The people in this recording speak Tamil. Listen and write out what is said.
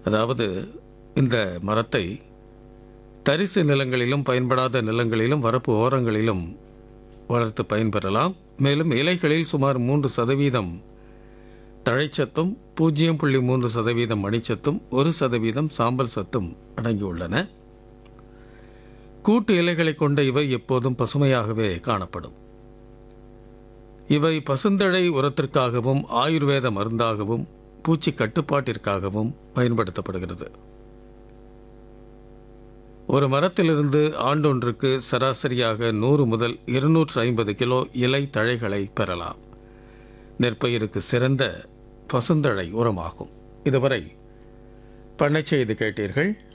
அதாவது இந்த மரத்தை தரிசு நிலங்களிலும் பயன்படாத நிலங்களிலும் வரப்பு ஓரங்களிலும் வளர்த்து பயன்பெறலாம் மேலும் இலைகளில் சுமார் மூன்று சதவீதம் தழைச்சத்தும் பூஜ்ஜியம் புள்ளி மூன்று சதவீதம் மணிச்சத்தும் ஒரு சதவீதம் சாம்பல் சத்தும் அடங்கியுள்ளன கூட்டு இலைகளை கொண்ட இவை எப்போதும் பசுமையாகவே காணப்படும் இவை பசுந்தழை உரத்திற்காகவும் ஆயுர்வேத மருந்தாகவும் பூச்சி கட்டுப்பாட்டிற்காகவும் பயன்படுத்தப்படுகிறது ஒரு மரத்திலிருந்து ஆண்டொன்றுக்கு சராசரியாக நூறு முதல் இருநூற்று ஐம்பது கிலோ இலை தழைகளை பெறலாம் நெற்பயிருக்கு சிறந்த பசுந்தழை உரமாகும் இதுவரை பண்ணை செய்து கேட்டீர்கள்